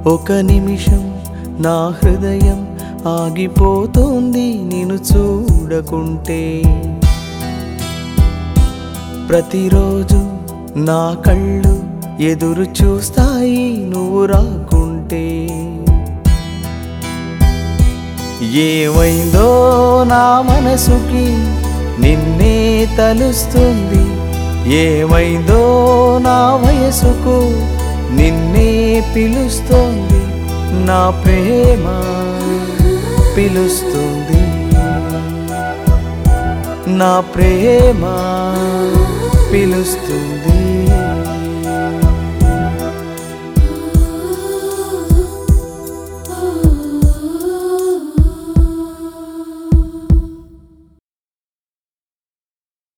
ఒక నిమిషం నా హృదయం ఆగిపోతుంది నేను చూడకుంటే ప్రతిరోజు నా కళ్ళు ఎదురు చూస్తాయి నువ్వు రాకుంటే ఏమైందో నా మనసుకి నిన్నే తలుస్తుంది ఏమైందో నా వయసుకు నిన్నే పిలుస్తోంది నా ప్రేమ పిలుస్తుంది నా ప్రేమ పిలుస్తుంది